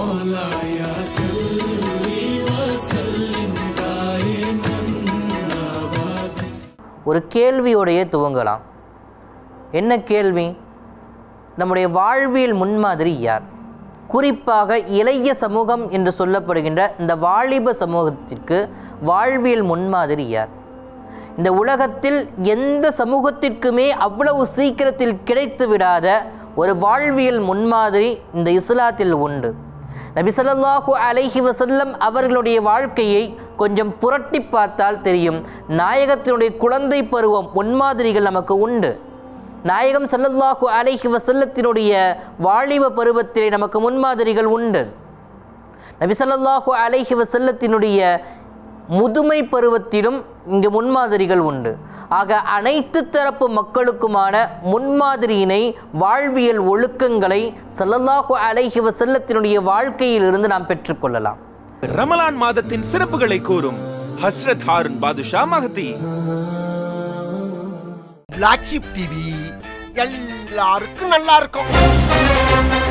ஒரு கேள்வியோடையே துவங்கலாம் என்ன கேள்வி நம்முடைய வாழ்வியல் முன்மாதிரி யார் குறிப்பாக இளைய சமூகம் என்று சொல்லப்படுகின்ற இந்த வாலிப சமூகத்திற்கு வாழ்வியல் முன்மாதிரி யார் இந்த உலகத்தில் எந்த சமூகத்திற்குமே அவ்வளவு சீக்கிரத்தில் கிடைத்து விடாத ஒரு வாழ்வியல் முன்மாதிரி இந்த இஸ்லாத்தில் உண்டு நபி ஸல்லல்லாஹு அலைஹி வஸல்லம் அவர்களுடைய வாழ்க்கையை கொஞ்சம் புரட்டி பார்த்தால் தெரியும் நாயகத்தினுடைய குழந்தை பருவம் முன்மாதிரிகள் நமக்கு உண்டு நாயகம் ஸல்லல்லாஹு அலைஹி வஸல்லத்தினுடைய வாலிப பருவத்திலே நமக்கு முன்மாதிரிகள் உண்டு நபி ஸல்லல்லாஹு அலைஹி வஸல்லத்தினுடைய முதுமை பருவத்திலும் இங்கு முன்மாதிரிகள் உண்டு ஆக அனைத்து தரப்பு மக்களுக்குமான முன்மாதிரியினை வாழ்வியல் ஒழுக்கங்களை ஸல்லல்லாஹு அலைஹி வஸல்லத்தினுடைய வாழ்க்கையிலிருந்து நாம் பெற்றுக்கொள்ளலாம் ரமலான் மாதத்தின் சிறப்புகளை கூறும் Hazrat Haroon Badusha Mahathi black sheep TV எல்லாருக்கும் நல்லா இருக்கும்